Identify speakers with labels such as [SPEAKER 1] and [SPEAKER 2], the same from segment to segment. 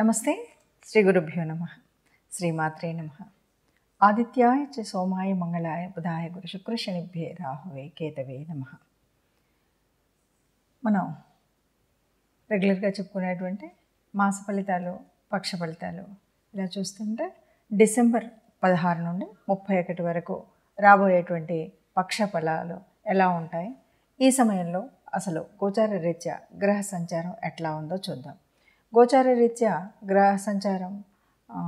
[SPEAKER 1] నమస్తే శ్రీ గురుభ్యో నమ శ్రీమాత్రే నమ ఆదిత్యాయ చ సోమాయ మంగళాయ బుధాయ గురు శుక్ర శనిభ్యే రాహువే కేతవే నమ మనం రెగ్యులర్గా చెప్పుకునేటువంటి మాస ఫలితాలు పక్ష ఫలితాలు ఇలా చూస్తుంటే డిసెంబర్ పదహారు నుండి ముప్పై ఒకటి వరకు రాబోయేటువంటి పక్ష ఫలాలు ఎలా ఉంటాయి ఈ సమయంలో అసలు గోచార రీత్యా గ్రహ సంచారం ఎట్లా ఉందో చూద్దాం గోచార రీత్యా గ్రహ సంచారం ఆ,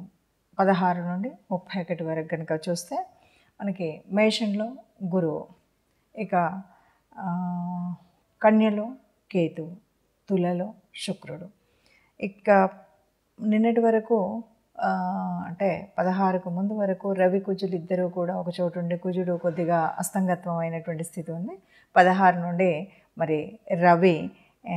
[SPEAKER 1] పదహారు నుండి ముప్పై ఒకటి వరకు కనుక చూస్తే మనకి మేషంలో గురువు ఇక ఆ, కన్యలో కేతు తులలో శుక్రుడు ఇక నిన్నటి వరకు ఆ, అంటే పదహారుకు ముందు వరకు రవి కుజులు ఇద్దరు కూడా ఒక చోటు ఉండి కుజుడు కొద్దిగా అస్తంగత్వం అయినటువంటి స్థితి ఉంది పదహారు నుండి మరి రవి ఏ,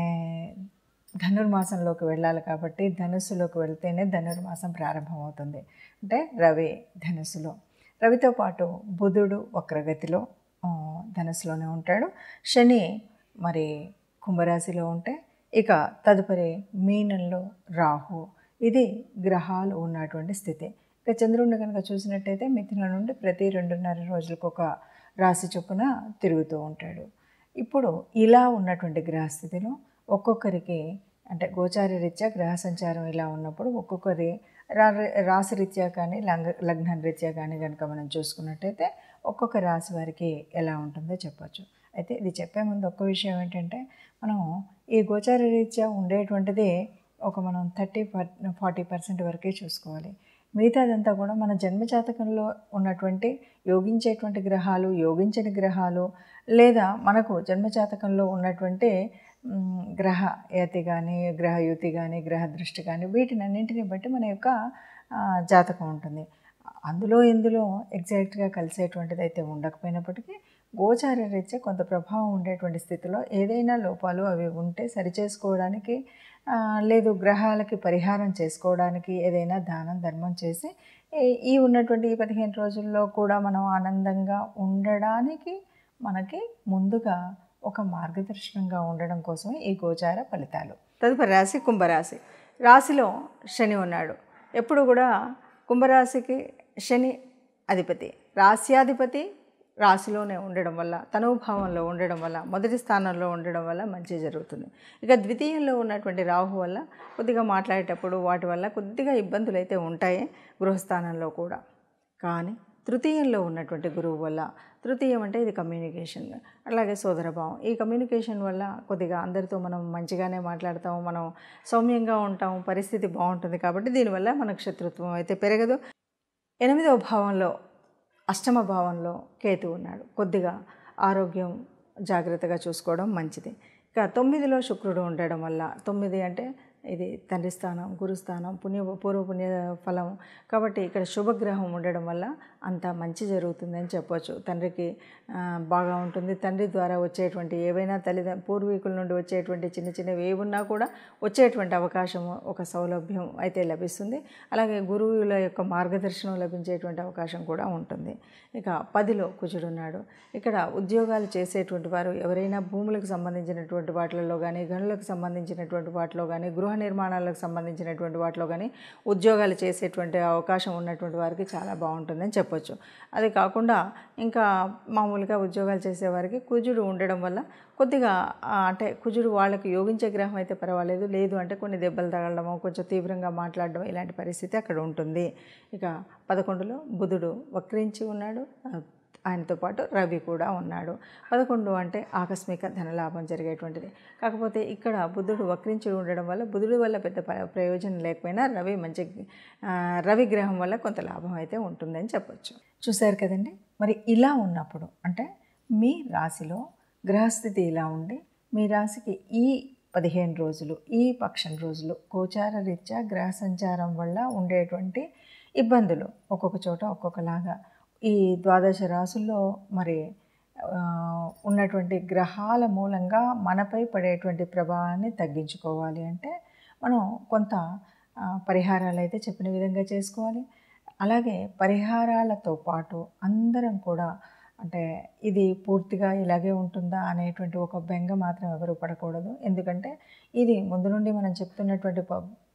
[SPEAKER 1] ధనుర్మాసంలోకి వెళ్ళాలి కాబట్టి ధనుస్సులోకి వెళ్తేనే ధనుర్మాసం ప్రారంభమవుతుంది అంటే రవి ధనుస్సులో రవితో పాటు బుధుడు వక్రగతిలో ఆ, ధనుస్సులోనే ఉంటాడు శని మరి కుంభరాశిలో ఉంటే ఇక తదుపరి మీనంలో రాహు ఇది గ్రహాలు ఉన్నటువంటి స్థితి ఇక చంద్రుడిని కనుక చూసినట్టయితే మిథున నుండి ప్రతి రెండున్నర రోజులకు ఒక రాశి చొప్పున తిరుగుతూ ఉంటాడు ఇప్పుడు ఇలా ఉన్నటువంటి గ్రహస్థితిలో ఒక్కొక్కరికి అంటే గోచార రీత్యా గ్రహ సంచారం ఇలా ఉన్నప్పుడు ఒక్కొక్కరి రా రాశి రీత్యా కానీ లంగ లగ్నం రీత్యా కానీ కనుక మనం చూసుకున్నట్టయితే ఒక్కొక్క రాశి వారికి ఎలా ఉంటుందో చెప్పొచ్చు అయితే ఇది చెప్పే ముందు ఒక్క విషయం ఏంటంటే మనం ఈ గోచార రీత్యా ఉండేటువంటిది ఒక మనం థర్టీ ఫార్టీ పర్సెంట్ వరకే చూసుకోవాలి మిగతాదంతా కూడా మన జన్మజాతకంలో ఉన్నటువంటి యోగించేటువంటి గ్రహాలు యోగించని గ్రహాలు లేదా మనకు జన్మజాతకంలో ఉన్నటువంటి మ్, గ్రహ యతి కానీ గ్రహయుతి కానీ గ్రహ దృష్టి కానీ వీటిని అన్నింటిని బట్టి మన యొక్క ఆ, జాతకం ఉంటుంది అందులో ఇందులో ఎగ్జాక్ట్గా కలిసేటువంటిది అయితే ఉండకపోయినప్పటికీ గోచార రీత్యా కొంత ప్రభావం ఉండేటువంటి స్థితిలో ఏదైనా లోపాలు అవి ఉంటే సరిచేసుకోవడానికి ఆ, లేదు గ్రహాలకి పరిహారం చేసుకోవడానికి ఏదైనా దానం ధర్మం చేసి ఈ- ఈ ఉన్నటువంటి ఈ పదిహేను రోజుల్లో కూడా మనం ఆనందంగా ఉండడానికి మనకి ముందుగా ఒక మార్గదర్శనంగా ఉండడం కోసమే ఈ గోచార ఫలితాలు తదుపరి రాశి కుంభరాశి రాశిలో శని ఉన్నాడు ఎప్పుడు కూడా కుంభరాశికి శని అధిపతి రాశ్యాధిపతి రాశిలోనే ఉండడం వల్ల తనుభావంలో ఉండడం వల్ల మొదటి స్థానంలో ఉండడం వల్ల మంచి జరుగుతుంది ఇక ద్వితీయంలో ఉన్నటువంటి రాహు వల్ల కొద్దిగా మాట్లాడేటప్పుడు వాటి వల్ల కొద్దిగా ఇబ్బందులు అయితే ఉంటాయి గృహస్థానంలో కూడా కానీ తృతీయంలో ఉన్నటువంటి గురువు వల్ల తృతీయం అంటే ఇది కమ్యూనికేషన్ అలాగే సోదరభావం ఈ కమ్యూనికేషన్ వల్ల కొద్దిగా అందరితో మనం మంచిగానే మాట్లాడతాం మనం సౌమ్యంగా ఉంటాం పరిస్థితి బాగుంటుంది కాబట్టి దీనివల్ల మనకు శత్రుత్వం అయితే పెరగదు ఎనిమిదవ భావంలో అష్టమ భావంలో కేతు ఉన్నాడు కొద్దిగా ఆరోగ్యం జాగ్రత్తగా చూసుకోవడం మంచిది ఇక తొమ్మిదిలో శుక్రుడు ఉండడం వల్ల తొమ్మిది అంటే ఇది తండ్రి స్థానం గురుస్థానం పుణ్య పూర్వ పుణ్య ఫలం కాబట్టి ఇక్కడ శుభగ్రహం ఉండడం వల్ల అంత మంచి జరుగుతుందని చెప్పొచ్చు తండ్రికి ఆ, బాగా ఉంటుంది తండ్రి ద్వారా వచ్చేటువంటి ఏవైనా తల్లిద పూర్వీకుల నుండి వచ్చేటువంటి చిన్న చిన్నవి ఏ ఉన్నా కూడా వచ్చేటువంటి అవకాశము ఒక సౌలభ్యం అయితే లభిస్తుంది అలాగే గురువుల యొక్క మార్గదర్శనం లభించేటువంటి అవకాశం కూడా ఉంటుంది ఇక పదిలో కుజుడున్నాడు ఇక్కడ ఉద్యోగాలు చేసేటువంటి వారు ఎవరైనా భూములకు సంబంధించినటువంటి వాటిలలో కానీ గనులకు సంబంధించినటువంటి వాటిలో కానీ గృహ నిర్మాణాలకు సంబంధించినటువంటి వాటిలో కానీ ఉద్యోగాలు చేసేటువంటి అవకాశం ఉన్నటువంటి వారికి చాలా బాగుంటుందని చెప్పొచ్చు అది కాకుండా ఇంకా మామూలుగా ఉద్యోగాలు చేసేవారికి కుజుడు ఉండడం వల్ల కొద్దిగా ఆ, అంటే కుజుడు వాళ్ళకి యోగించే గ్రహం అయితే పర్వాలేదు లేదు అంటే కొన్ని దెబ్బలు తగలడము కొంచెం తీవ్రంగా మాట్లాడడం ఇలాంటి పరిస్థితి అక్కడ ఉంటుంది ఇక పదకొండులో బుధుడు వక్రించి ఉన్నాడు ఆ, ఆయనతో పాటు రవి కూడా ఉన్నాడు పదకొండు అంటే ఆకస్మిక ధనలాభం జరిగేటువంటిది కాకపోతే ఇక్కడ బుద్ధుడు వక్రించి ఉండడం వల్ల బుధుడి వల్ల పెద్ద ప- ప్రయోజనం లేకపోయినా రవి మంచి ఆ, రవి గ్రహం వల్ల కొంత లాభం అయితే ఉంటుందని చెప్పొచ్చు చూశారు కదండి మరి ఇలా ఉన్నప్పుడు అంటే మీ రాశిలో గ్రహస్థితి ఇలా ఉండి మీ రాశికి ఈ పదిహేను రోజులు ఈ పక్షం రోజులు గోచార రీత్యా గ్రహ సంచారం వల్ల ఉండేటువంటి ఇబ్బందులు ఒక్కొక్క చోట ఒక్కొక్కలాగా ఈ ద్వాదశ రాసుల్లో మరి ఆ, ఉన్నటువంటి గ్రహాల మూలంగా మనపై పడేటువంటి ప్రభావాన్ని తగ్గించుకోవాలి అంటే మనం కొంత ఆ, పరిహారాలు అయితే చెప్పిన విధంగా చేసుకోవాలి అలాగే పరిహారాలతో పాటు అందరం కూడా అంటే ఇది పూర్తిగా ఇలాగే ఉంటుందా అనేటువంటి ఒక బెంగ మాత్రం ఎవరు పడకూడదు ఎందుకంటే ఇది ముందు నుండి మనం చెప్తున్నటువంటి ప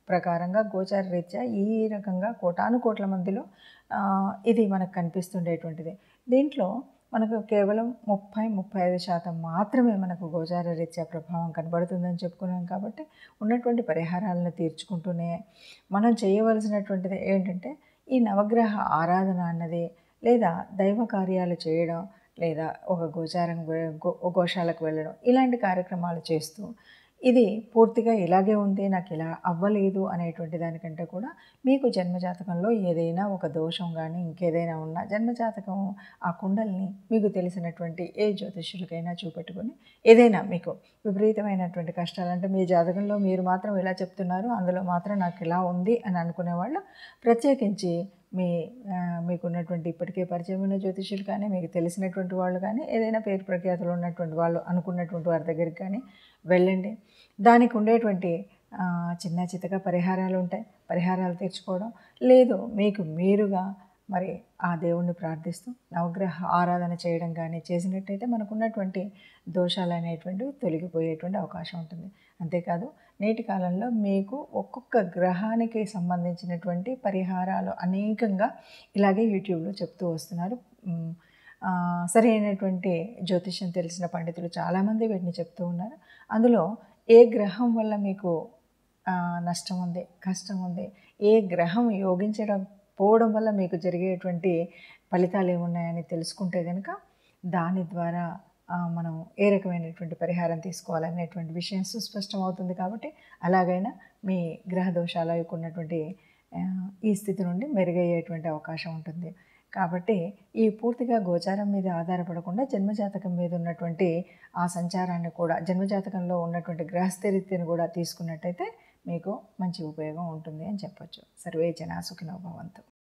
[SPEAKER 1] ప్రకారంగా గోచార రీత్యా ఈ రకంగా కోటాను కోట్ల మందిలో ఆ, ఇది మనకు కనిపిస్తుండేటువంటిది దీంట్లో మనకు కేవలం ముప్పై ముప్పై ఐదు శాతం మాత్రమే మనకు గోచార రీత్యా ప్రభావం కనబడుతుందని చెప్పుకున్నాం కాబట్టి ఉన్నటువంటి పరిహారాలను తీర్చుకుంటూనే మనం చేయవలసినటువంటిది ఏంటంటే ఈ నవగ్రహ ఆరాధన అన్నది లేదా దైవ కార్యాలు చేయడం లేదా ఒక గోచారం వె- గో గోశాలకు వెళ్ళడం ఇలాంటి కార్యక్రమాలు చేస్తూ ఇది పూర్తిగా ఇలాగే ఉంది నాకు ఇలా అవ్వలేదు అనేటువంటి దానికంటే కూడా మీకు జన్మజాతకంలో ఏదైనా ఒక దోషం కానీ ఇంకేదైనా ఉన్నా జన్మజాతకం ఆ కుండల్ని మీకు తెలిసినటువంటి ఏ జ్యోతిష్యులకైనా చూపెట్టుకొని ఏదైనా మీకు విపరీతమైనటువంటి కష్టాలు అంటే మీ జాతకంలో మీరు మాత్రం ఇలా చెప్తున్నారు అందులో మాత్రం నాకు ఇలా ఉంది అని అనుకునే వాళ్ళు ప్రత్యేకించి మీ ఆ, మీకున్నటువంటి ఇప్పటికే పరిచయం ఉన్న జ్యోతిష్యులు కానీ మీకు తెలిసినటువంటి వాళ్ళు కానీ ఏదైనా పేరు ప్రఖ్యాతులు ఉన్నటువంటి వాళ్ళు అనుకున్నటువంటి వారి దగ్గరికి కానీ వెళ్ళండి దానికి ఉండేటువంటి ఆ, చిన్న చితక పరిహారాలు ఉంటాయి పరిహారాలు తీర్చుకోవడం లేదు మీకు మీరుగా మరి ఆ దేవుణ్ణి ప్రార్థిస్తూ నవగ్రహ ఆరాధన చేయడం కానీ చేసినట్టయితే మనకున్నటువంటి దోషాలు అనేటువంటివి తొలగిపోయేటువంటి అవకాశం ఉంటుంది అంతేకాదు నేటి కాలంలో మీకు ఒక్కొక్క గ్రహానికి సంబంధించినటువంటి పరిహారాలు అనేకంగా ఇలాగే యూట్యూబ్లో చెప్తూ వస్తున్నారు మ్, ఆ, సరైనటువంటి జ్యోతిష్యం తెలిసిన పండితులు చాలామంది వీటిని చెప్తూ ఉన్నారు అందులో ఏ గ్రహం వల్ల మీకు ఆ, నష్టం ఉంది కష్టం ఉంది ఏ గ్రహం యోగించడం పోవడం వల్ల మీకు జరిగేటువంటి ఫలితాలు ఏమున్నాయని తెలుసుకుంటే కనుక దాని ద్వారా ఆ, మనం ఏ రకమైనటువంటి పరిహారం తీసుకోవాలనేటువంటి విషయం సుస్పష్టం అవుతుంది కాబట్టి అలాగైనా మీ గ్రహ దోషాలకు ఉన్నటువంటి ఆ, ఈ స్థితి నుండి మెరుగయ్యేటువంటి అవకాశం ఉంటుంది కాబట్టి ఈ పూర్తిగా గోచారం మీద ఆధారపడకుండా జన్మజాతకం మీద ఉన్నటువంటి ఆ సంచారాన్ని కూడా జన్మజాతకంలో ఉన్నటువంటి గ్రహస్థితిని కూడా తీసుకున్నట్టయితే మీకు మంచి ఉపయోగం ఉంటుంది అని చెప్పొచ్చు సర్వే జనా సుఖినో భవంతు